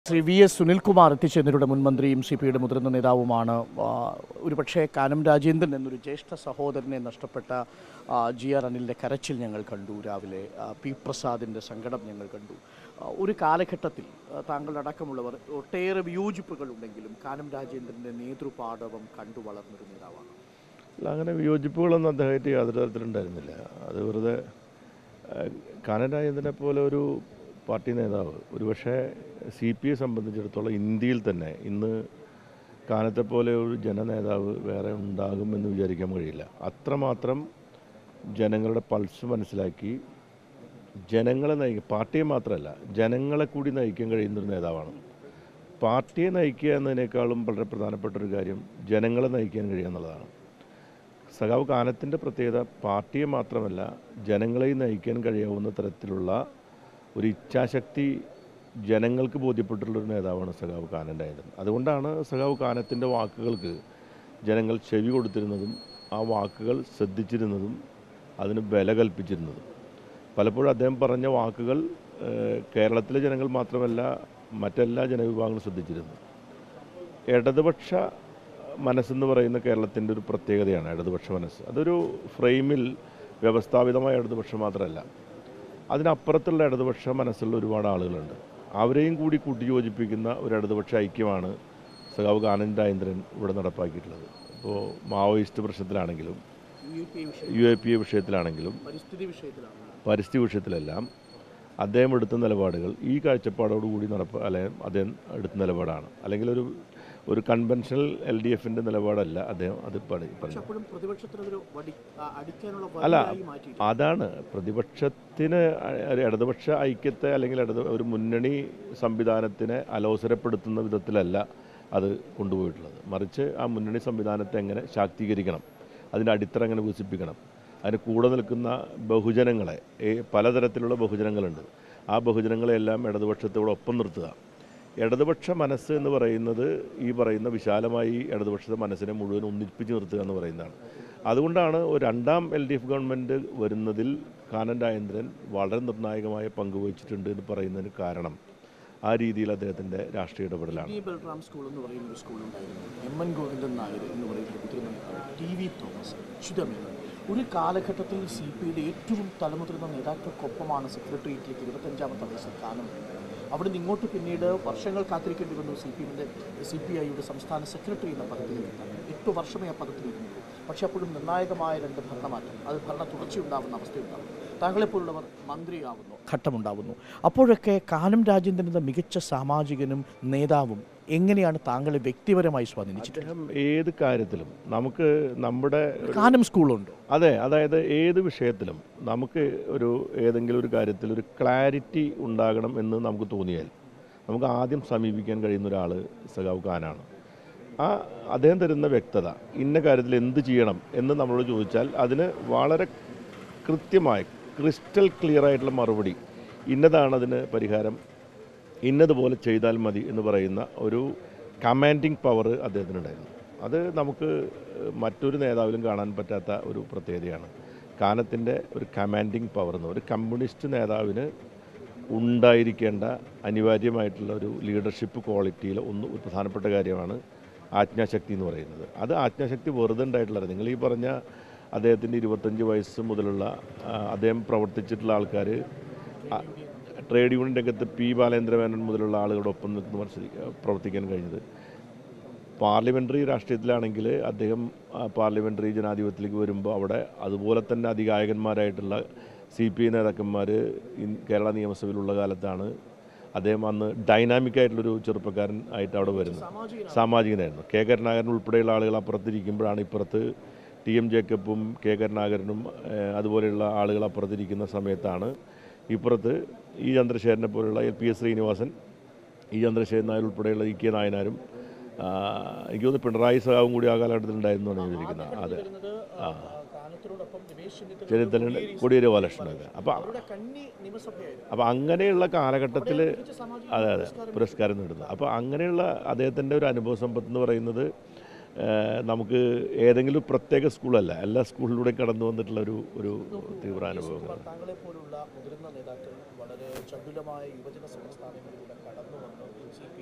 Shri V S Sunilkumar എത്തിച്ചേർന്നവരുടെ മുൻമന്ത്രിയും C P ഐയുടെ മുതിർന്ന നേതാവുമാണ് ആ, ഒരുപക്ഷേ കാനം രാജേന്ദ്രൻ എന്നൊരു ജ്യേഷ്ഠ സഹോദരനെ നഷ്ടപ്പെട്ട ആ, ജി ആർ അനിലിൻ്റെ കരച്ചിൽ ഞങ്ങൾ കണ്ടു രാവിലെ ആ, പി പ്രസാദിൻ്റെ സങ്കടം ഞങ്ങൾ കണ്ടു ആ, ഒരു കാലഘട്ടത്തിൽ ആ, താങ്കളടക്കമുള്ളവർ ഒട്ടേറെ വിയോജിപ്പുകളുണ്ടെങ്കിലും കാനം രാജേന്ദ്രൻ്റെ നേതൃപാടവം കണ്ടു വളർന്നൊരു നേതാവാണ് അല്ല അങ്ങനെ വിയോജിപ്പുകളൊന്നും അദ്ദേഹമായിട്ട് യാതൊരു തരത്തിലുണ്ടായിരുന്നില്ല അത് വെറുതെ ഏഹ്, കാനൻ രാജേന്ദ്രനെ പോലെ ഒരു പാർട്ടി നേതാവ് ഒരുപക്ഷെ സി പി ഐ സംബന്ധിച്ചിടത്തോളം ഇന്ത്യയിൽ തന്നെ ഇന്ന് കാനത്തെ പോലെ ഒരു ജനനേതാവ് വേറെ ഉണ്ടാകുമെന്ന് വിചാരിക്കാൻ കഴിയില്ല അത്രമാത്രം ജനങ്ങളുടെ പൾസ് മനസ്സിലാക്കി ജനങ്ങളെ നയിക്കുക പാർട്ടിയെ മാത്രമല്ല ജനങ്ങളെ കൂടി നയിക്കാൻ കഴിയുന്നൊരു നേതാവാണ് പാർട്ടിയെ നയിക്കുക എന്നതിനേക്കാളും വളരെ പ്രധാനപ്പെട്ട ഒരു കാര്യം ജനങ്ങളെ നയിക്കാൻ കഴിയുക എന്നുള്ളതാണ് സഖാവ് കാനത്തിൻ്റെ പ്രത്യേകത പാർട്ടിയെ മാത്രമല്ല ജനങ്ങളെയും നയിക്കാൻ കഴിയാവുന്ന തരത്തിലുള്ള ഒരു ഇച്ഛാശക്തി ജനങ്ങൾക്ക് ബോധ്യപ്പെട്ടിട്ടുള്ളൊരു നേതാവാണ് സഖാവ് കാനൻ്റെത് അതുകൊണ്ടാണ് സഖാവ് കാനത്തിൻ്റെ വാക്കുകൾക്ക് ജനങ്ങൾ ചെവി കൊടുത്തിരുന്നതും ആ വാക്കുകൾ ശ്രദ്ധിച്ചിരുന്നതും അതിന് ബല കൽപ്പിച്ചിരുന്നതും പലപ്പോഴും അദ്ദേഹം പറഞ്ഞ വാക്കുകൾ ഏഹ്, കേരളത്തിലെ ജനങ്ങൾ മാത്രമല്ല മറ്റെല്ലാ ജനവിഭാഗങ്ങളും ശ്രദ്ധിച്ചിരുന്നു ഇടതുപക്ഷ മനസ്സെന്ന് പറയുന്ന കേരളത്തിൻ്റെ ഒരു പ്രത്യേകതയാണ് ഇടതുപക്ഷ മനസ്സ് അതൊരു ഫ്രെയിമിൽ വ്യവസ്ഥാപിതമായ ഇടതുപക്ഷം മാത്രമല്ല അതിനപ്പുറത്തുള്ള ഇടതുപക്ഷ മനസ്സുള്ള ഒരുപാട് ആളുകളുണ്ട് അവരെയും കൂടി കൂട്ടിയോജിപ്പിക്കുന്ന ഒരു ഇടതുപക്ഷ ഐക്യമാണ് സഖാവ് കാനൻ രാജേന്ദ്രൻ ഇവിടെ നടപ്പാക്കിയിട്ടുള്ളത് ഇപ്പോൾ മാവോയിസ്റ്റ് പ്രശ്നത്തിലാണെങ്കിലും യു എ പി എ വിഷയത്തിലാണെങ്കിലും പരിസ്ഥിതി വിഷയത്തിലാണ് പരിസ്ഥിതി വിഷയത്തിലെല്ലാം അദ്ദേഹം എടുത്ത നിലപാടുകൾ ഈ കാഴ്ചപ്പാടോടുകൂടി നടപ്പ അല്ലെ അദ്ദേഹം എടുത്ത നിലപാടാണ് അല്ലെങ്കിൽ ഒരു ഒരു കൺവെൻഷണൽ എൽ ഡി എഫിൻ്റെ നിലപാടല്ല അദ്ദേഹം അത് പണി പറഞ്ഞു അപ്പോഴും പ്രതിപക്ഷത്തിനൊരു വടി അടിക്കാനുള്ള അല്ല വടിയായി മാറ്റി അതാണ് പ്രതിപക്ഷത്തിന് ഒരു ഇടതുപക്ഷ ഐക്യത്തെ അല്ലെങ്കിൽ ഇടത് ഒരു മുന്നണി സംവിധാനത്തിനെ അലോസരപ്പെടുത്തുന്ന വിധത്തിലല്ല അത് കൊണ്ടുപോയിട്ടുള്ളത് മറിച്ച് ആ മുന്നണി സംവിധാനത്തെ എങ്ങനെ ശാക്തീകരിക്കണം അതിൻ്റെ അടിത്തറ എങ്ങനെ വികസിപ്പിക്കണം അതിന് കൂടെ നിൽക്കുന്ന ബഹുജനങ്ങളെ ഈ പലതരത്തിലുള്ള ബഹുജനങ്ങളുണ്ട് ആ ബഹുജനങ്ങളെല്ലാം ഇടതുപക്ഷത്തോട് ഒപ്പം നിർത്തുക ഇടതുപക്ഷ മനസ്സ് എന്ന് പറയുന്നത് ഈ പറയുന്ന വിശാലമായി ഇടതുപക്ഷ മനസ്സിനെ മുഴുവൻ ഒന്നിപ്പിച്ച് നിർത്തുക എന്ന് പറയുന്നതാണ് അതുകൊണ്ടാണ് ഒരു രണ്ടാം എൽ ഡി എഫ് ഗവൺമെൻറ് വരുന്നതിൽ കാനൻ രാജേന്ദ്രൻ വളരെ നിർണായകമായ പങ്ക് വഹിച്ചിട്ടുണ്ട് എന്ന് പറയുന്നതിന് കാരണം ആ രീതിയിൽ അദ്ദേഹത്തിൻ്റെ രാഷ്ട്രീയ ഇടപെടലാണ് ടി ബൽറാം സ്കൂൾ എന്ന് പറയുന്ന ഒരു സ്കൂളുണ്ടായിരുന്നു എം എൻ ഗോവിന്ദൻ നായർ എന്ന് പറയുന്ന ഒരു മുതിർന്ന ടി വി തോമസ് അച്യുതമേനോൻ ഒരു കാലഘട്ടത്തിൽ സി പി ഐയുടെ ഏറ്റവും തലമുതിർന്ന നേതാക്കൾക്കൊപ്പമാണ് സെക്രട്ടേറിയറ്റിലേക്ക് ഇരുപത്തഞ്ചാമത്തെ വയസ്സിൽ കാലം അവിടുന്ന് ഇങ്ങോട്ട് പിന്നീട് വർഷങ്ങൾ കാത്തിരിക്കേണ്ടി വന്നു സി പി എമ്മിൻ്റെ സി പി ഐയുടെ സംസ്ഥാന സെക്രട്ടറി എന്ന പദത്തിലെത്താൻ എട്ട് വർഷമേ ആ പദത്തിലിരുന്നു പക്ഷേ അപ്പോഴും നിർണായകമായ രണ്ട് ഭരണമാറ്റം അത് ഭരണ തുടർച്ചയുണ്ടാവുന്ന അവസ്ഥയുണ്ടാവും താങ്കളെപ്പോലുള്ളവർ മന്ത്രിയാവുന്നു ഘട്ടമുണ്ടാവുന്നു അപ്പോഴൊക്കെ കാനം രാജേന്ദ്രൻ എന്ന മികച്ച സാമാജികനും നേതാവും എങ്ങനെയാണ് താങ്കളെ വ്യക്തിപരമായി സ്വാധീനിച്ചത് അദ്ദേഹം ഏത് കാര്യത്തിലും നമുക്ക് നമ്മുടെ കാനം സ്കൂളുണ്ട് അതെ അതായത് ഏത് വിഷയത്തിലും നമുക്ക് ഒരു ഏതെങ്കിലും ഒരു കാര്യത്തിൽ ഒരു ക്ലാരിറ്റി ഉണ്ടാകണം എന്ന് നമുക്ക് തോന്നിയാൽ നമുക്ക് ആദ്യം സമീപിക്കാൻ കഴിയുന്ന ഒരാൾ സഖാവ് ഖാനാണ് ആ അദ്ദേഹം തരുന്ന വ്യക്തത ഇന്ന കാര്യത്തിൽ എന്ത് ചെയ്യണം എന്ന് നമ്മളോട് ചോദിച്ചാൽ അതിന് വളരെ കൃത്യമായി ക്രിസ്റ്റൽ ക്ലിയർ ആയിട്ടുള്ള മറുപടി ഇന്നതാണ് അതിന് പരിഹാരം ഇന്നതുപോലെ ചെയ്താൽ മതി എന്ന് പറയുന്ന ഒരു കമാൻഡിങ് പവർ അദ്ദേഹത്തിനുണ്ടായിരുന്നു അത് നമുക്ക് മറ്റൊരു നേതാവിലും കാണാൻ പറ്റാത്ത ഒരു പ്രത്യേകതയാണ് കാനത്തിൻ്റെ ഒരു കമാൻഡിങ് പവർ എന്ന് ഒരു കമ്മ്യൂണിസ്റ്റ് നേതാവിന് ഉണ്ടായിരിക്കേണ്ട അനിവാര്യമായിട്ടുള്ള ഒരു ലീഡർഷിപ്പ് ക്വാളിറ്റിയിൽ ഒന്ന് ഒരു പ്രധാനപ്പെട്ട കാര്യമാണ് ആജ്ഞാശക്തി എന്ന് പറയുന്നത് അത് ആജ്ഞാശക്തി വെറുതെ ഉണ്ടായിട്ടുള്ളത് നിങ്ങൾ ഈ പറഞ്ഞ അദ്ദേഹത്തിൻ്റെ ഇരുപത്തഞ്ച് വയസ്സ് മുതലുള്ള ആ, അദ്ദേഹം പ്രവർത്തിച്ചിട്ടുള്ള ആൾക്കാർ ട്രേഡ് യൂണിയൻ രംഗത്ത് പി ബാലേന്ദ്രമേനോൻ മുതലുള്ള ആളുകളുടെ ഒപ്പം നിൽക്കുന്ന മത്സരി പ്രവർത്തിക്കാൻ കഴിഞ്ഞത് പാർലമെൻ്ററി രാഷ്ട്രീയത്തിലാണെങ്കിൽ അദ്ദേഹം ആ, പാർലമെൻ്ററി ജനാധിപത്യത്തിലേക്ക് വരുമ്പോൾ അവിടെ അതുപോലെ തന്നെ അതികായകന്മാരായിട്ടുള്ള സി പി ഐ നേതാക്കന്മാർ കേരള നിയമസഭയിലുള്ള കാലത്താണ് അദ്ദേഹം അന്ന് ഡൈനാമിക് ആയിട്ടുള്ളൊരു ചെറുപ്പക്കാരൻ ആയിട്ട് അവിടെ വരുന്നത് സാമാജികനായിരുന്നു കെ കരുണാകരൻ ഉൾപ്പെടെയുള്ള ആളുകൾ അപ്പുറത്തിരിക്കുമ്പോഴാണ് ഇപ്പുറത്ത് ടി എം ജേക്കബും കെ കരുണാകരനും ഏഹ്, അതുപോലെയുള്ള ആളുകൾ അപ്പുറത്തിരിക്കുന്ന സമയത്താണ് ഇപ്പുറത്ത് ഇ ചന്ദ്രശേഖരനെ പോലുള്ള L P S Srinivasan E Chandrasekharan Nair ഉൾപ്പെടെയുള്ള ഇ കെ നായനാരും ആ, എനിക്ക് തോന്നുന്നു പിണറായി സഹാവും കൂടി ആ കാലഘട്ടത്തിൽ ഉണ്ടായിരുന്നു എന്നാണ് വിചാരിക്കുന്നത് അതെ ആ ചെന്നിത്തല കൊടിയേരി ബാലകൃഷ്ണനൊക്കെ അപ്പോൾ അപ്പോൾ അങ്ങനെയുള്ള കാലഘട്ടത്തിൽ അതെ അതെ പുരസ്കാരം നേടുന്നത് അപ്പോൾ അങ്ങനെയുള്ള അദ്ദേഹത്തിൻ്റെ ഒരു അനുഭവ സമ്പത്ത് എന്ന് പറയുന്നത് ഏഹ്, നമുക്ക് ഏതെങ്കിലും പ്രത്യേക സ്കൂളല്ല എല്ലാ സ്കൂളിലൂടെയും കടന്നു വന്നിട്ടുള്ള ഒരു ഒരു തീവ്ര അനുഭവങ്ങളാണ് താങ്കളെ പോലുള്ള മുതിർന്ന നേതാക്കൾ വളരെ ചതുലമായ യുവജന സംസ്ഥാനങ്ങളിലൂടെ കടന്നു വന്ന് സി പി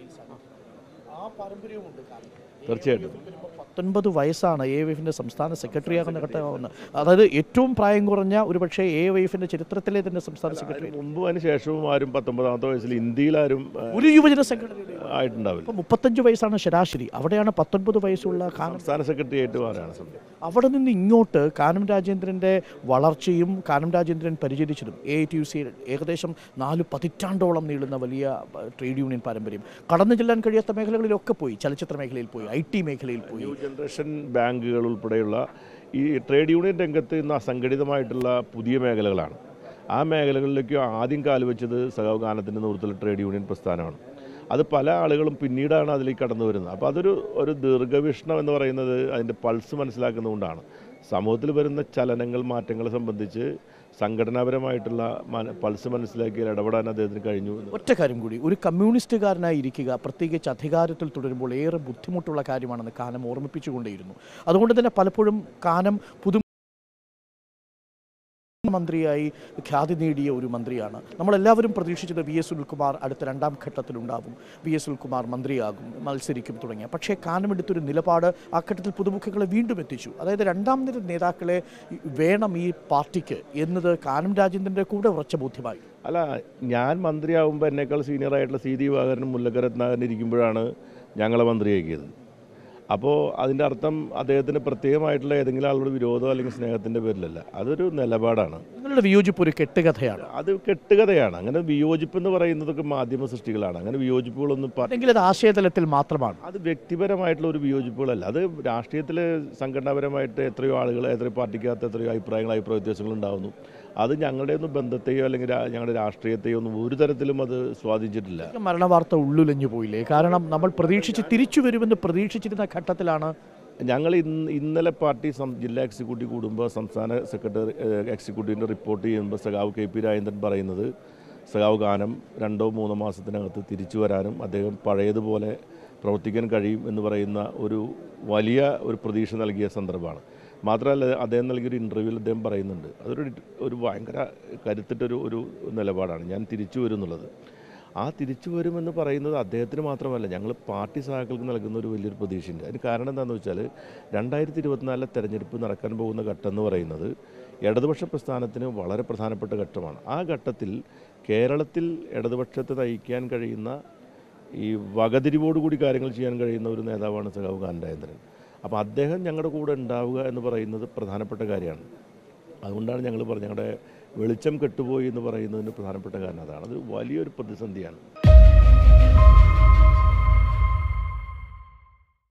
പാരമ്പര്യവുമുണ്ട് കാരണം തീർച്ചയായിട്ടും പത്തൊൻപത് വയസ്സാണ് എ വൈഫിൻ്റെ സംസ്ഥാന സെക്രട്ടറി ആകുന്ന ഘട്ടമാവുന്നത് അതായത് ഏറ്റവും പ്രായം കുറഞ്ഞ ഒരു പക്ഷേ എ വൈഫിൻ്റെ ചരിത്രത്തിലെ തന്നെ സംസ്ഥാന സെക്രട്ടറി അതിന് മുമ്പും അതിന് ശേഷവും ആരും പത്തൊമ്പതാമത്തെ വയസ്സിൽ ഇന്ത്യയിലാരും ആ, ഒരു യുവജന സംഘടനയുടെ ആയിട്ടുണ്ടാവില്ല ഇപ്പം മുപ്പത്തഞ്ച് വയസ്സാണ് ശരാശരി അവിടെയാണ് പത്തൊൻപത് വയസ്സുള്ള കാനം സംസ്ഥാന സെക്രട്ടറി ആയിട്ട് മാറാണ് സമയം അവിടെ നിന്ന് ഇങ്ങോട്ട് കാനം രാജേന്ദ്രൻ്റെ വളർച്ചയും കാനം രാജേന്ദ്രൻ പരിചരിച്ചതും A I T U C ഏകദേശം നാല് പതിറ്റാണ്ടോളം നീളുന്ന വലിയ അഹ്, ട്രേഡ് യൂണിയൻ പാരമ്പര്യം കടന്നു ചെല്ലാൻ കഴിയാത്ത മേഖലകളിലൊക്കെ പോയി ചലച്ചിത്ര മേഖലയിൽ പോയി ഐ ടി മേഖലയിൽ പോയി ന്യൂ ജനറേഷൻ ബാങ്കുകൾ ഉൾപ്പെടെയുള്ള ഈ ട്രേഡ് യൂണിയൻ രംഗത്ത് ഇന്ന് അസംഘടിതമായിട്ടുള്ള പുതിയ മേഖലകളാണ് ആ മേഖലകളിലേക്ക് ആദ്യം കാലുവെച്ചത് സഖാവ് ഗാനത്തിൻ്റെ നേതൃത്വത്തിലുള്ള ട്രേഡ് യൂണിയൻ പ്രസ്ഥാനമാണ് അത് പല ആളുകളും പിന്നീടാണ് അതിലേക്ക് കടന്നു വരുന്നത് അപ്പോൾ അതൊരു ഒരു ദീർഘവീക്ഷണം എന്ന് പറയുന്നത് അതിൻ്റെ പൾസ് മനസ്സിലാക്കുന്നതുകൊണ്ടാണ് സമൂഹത്തിൽ വരുന്ന ചലനങ്ങൾ മാറ്റങ്ങളെ സംബന്ധിച്ച് സംഘടനാപരമായിട്ടുള്ള മന- പൾസ് മനസ്സിലാക്കി ഇടപെടാൻ അദ്ദേഹത്തിന് കഴിഞ്ഞു എന്ന് ഒറ്റ കാര്യം കൂടി ഒരു കമ്മ്യൂണിസ്റ്റുകാരനായി ഇരിക്കുക പ്രത്യേകിച്ച് അധികാരത്തിൽ തുടരുമ്പോൾ ഏറെ ബുദ്ധിമുട്ടുള്ള കാര്യമാണെന്ന് കാനം ഓർമ്മിപ്പിച്ചുകൊണ്ടേയിരുന്നു അതുകൊണ്ട് തന്നെ പലപ്പോഴും കാനം പുതു മന്ത്രിയായി ഖ്യാതി നേടിയ ഒരു മന്ത്രിയാണ് നമ്മളെല്ലാവരും പ്രതീക്ഷിച്ചത് വി എസ് സുനിൽകുമാർ അടുത്ത രണ്ടാം ഘട്ടത്തിലുണ്ടാകും വി എസ് സുനിൽകുമാർ മന്ത്രിയാകും മത്സരിക്കും തുടങ്ങിയ പക്ഷേ കാനമെടുത്തൊരു നിലപാട് ആ ഘട്ടത്തിൽ പുതുമുഖങ്ങളെ വീണ്ടും എത്തിച്ചു അതായത് രണ്ടാം നിര നേതാക്കളെ വേണം ഈ പാർട്ടിക്ക് എന്നത് കാനം രാജേന്ദ്രൻ്റെ കൂടെ ഉറച്ച ബോധ്യമായി അല്ല ഞാൻ മന്ത്രിയാവുമ്പോൾ എന്നേക്കാൾ സീനിയർ ആയിട്ടുള്ള സി ദിവാകരനും മുല്ലക്കര രത്നാകരനും ഇരിക്കുമ്പോഴാണ് ഞങ്ങളെ മന്ത്രിയാക്കിയത് അപ്പോൾ അതിൻ്റെ അർത്ഥം അദ്ദേഹത്തിന് പ്രത്യേകമായിട്ടുള്ള ഏതെങ്കിലും ആളുടെ വിരോധമോ അല്ലെങ്കിൽ സ്നേഹത്തിൻ്റെ പേരിലല്ല അതൊരു നിലപാടാണ് നിങ്ങളുടെ വിയോജിപ്പ് ഒരു കെട്ടുകഥയാണ് അത് കെട്ടുകഥയാണ് അങ്ങനെ വിയോജിപ്പ് എന്ന് പറയുന്നതൊക്കെ മാധ്യമ സൃഷ്ടികളാണ് അങ്ങനെ വിയോജിപ്പുകളൊന്നും പ- അല്ലെങ്കിൽ അത് ആശയതലത്തിൽ മാത്രമാണ് അത് വ്യക്തിപരമായിട്ടുള്ള ഒരു വിയോജിപ്പുകളല്ല അത് രാഷ്ട്രീയത്തിൽ സംഘടനാപരമായിട്ട് എത്രയോ ആളുകൾ എത്രയോ പാർട്ടിക്കകത്ത് എത്രയോ അഭിപ്രായങ്ങൾ അഭിപ്രായ വ്യത്യാസങ്ങൾ ഉണ്ടാകുന്നു അത് ഞങ്ങളുടെ ഒന്നും ബന്ധത്തെയോ അല്ലെങ്കിൽ രാ- ഞങ്ങളുടെ രാഷ്ട്രീയത്തെയോ ഒന്നും ഒരു തരത്തിലും അത് സ്വാധീനിച്ചിട്ടില്ല മരണവാർത്ത ഉള്ളുലഞ്ഞു പോയില്ലേ കാരണം നമ്മൾ പ്രതീക്ഷിച്ച് തിരിച്ചു വരുമെന്ന് പ്രതീക്ഷിച്ചിരുന്ന ഘട്ടത്തിലാണ് ഞങ്ങൾ ഇന്ന് ഇന്നലെ പാർട്ടി സം ജില്ലാ എക്സിക്യൂട്ടീവ് കൂടുമ്പോൾ സംസ്ഥാന സെക്രട്ടറി ഏഹ്, എക്സിക്യൂട്ടീവിൻ്റെ റിപ്പോർട്ട് ചെയ്യുമ്പോൾ സഖാവ് കെ പി രാജേന്ദ്രൻ പറയുന്നത് സഖാവ് ഗാനം രണ്ടോ മൂന്നോ മാസത്തിനകത്ത് തിരിച്ചു വരാനും അദ്ദേഹം പഴയതുപോലെ പ്രവർത്തിക്കാൻ കഴിയും എന്ന് പറയുന്ന ഒരു വലിയ ഒരു പ്രതീക്ഷ നൽകിയ സന്ദർഭമാണ് മാത്രമല്ല അദ്ദേഹം നൽകിയൊരു ഇൻ്റർവ്യൂവിൽ അദ്ദേഹം പറയുന്നുണ്ട് അതൊരു ഒരു ഭയങ്കര കരുത്തിട്ടൊരു ഒരു നിലപാടാണ് ഞാൻ തിരിച്ചു വരും എന്നുള്ളത് ആ തിരിച്ചു വരുമെന്ന് പറയുന്നത് അദ്ദേഹത്തിന് മാത്രമല്ല ഞങ്ങൾ പാർട്ടി സഹാക്കൾക്ക് നൽകുന്ന ഒരു വലിയൊരു പ്രതീക്ഷയുണ്ട് അതിന് കാരണം എന്താണെന്ന് വെച്ചാൽ രണ്ടായിരത്തി ഇരുപത്തിനാലിലെ തെരഞ്ഞെടുപ്പ് നടക്കാൻ പോകുന്ന ഘട്ടം എന്ന് പറയുന്നത് ഇടതുപക്ഷ പ്രസ്ഥാനത്തിന് വളരെ പ്രധാനപ്പെട്ട ഘട്ടമാണ് ആ ഘട്ടത്തിൽ കേരളത്തിൽ ഇടതുപക്ഷത്തെ നയിക്കാൻ കഴിയുന്ന ഈ വകതിരിവോടുകൂടി കാര്യങ്ങൾ ചെയ്യാൻ കഴിയുന്ന ഒരു നേതാവാണ് സഖാവ് കാനരാജേന്ദ്രൻ അപ്പോൾ അദ്ദേഹം ഞങ്ങളുടെ കൂടെ ഉണ്ടാവുക എന്ന് പറയുന്നത് പ്രധാനപ്പെട്ട കാര്യമാണ് അതുകൊണ്ടാണ് ഞങ്ങൾ പറഞ്ഞത് ഞങ്ങളുടെ വെളിച്ചം കെട്ടുപോയി എന്ന് പറയുന്നതിന് പ്രധാനപ്പെട്ട കാരണം അതാണ് അത് വലിയൊരു പ്രതിസന്ധിയാണ്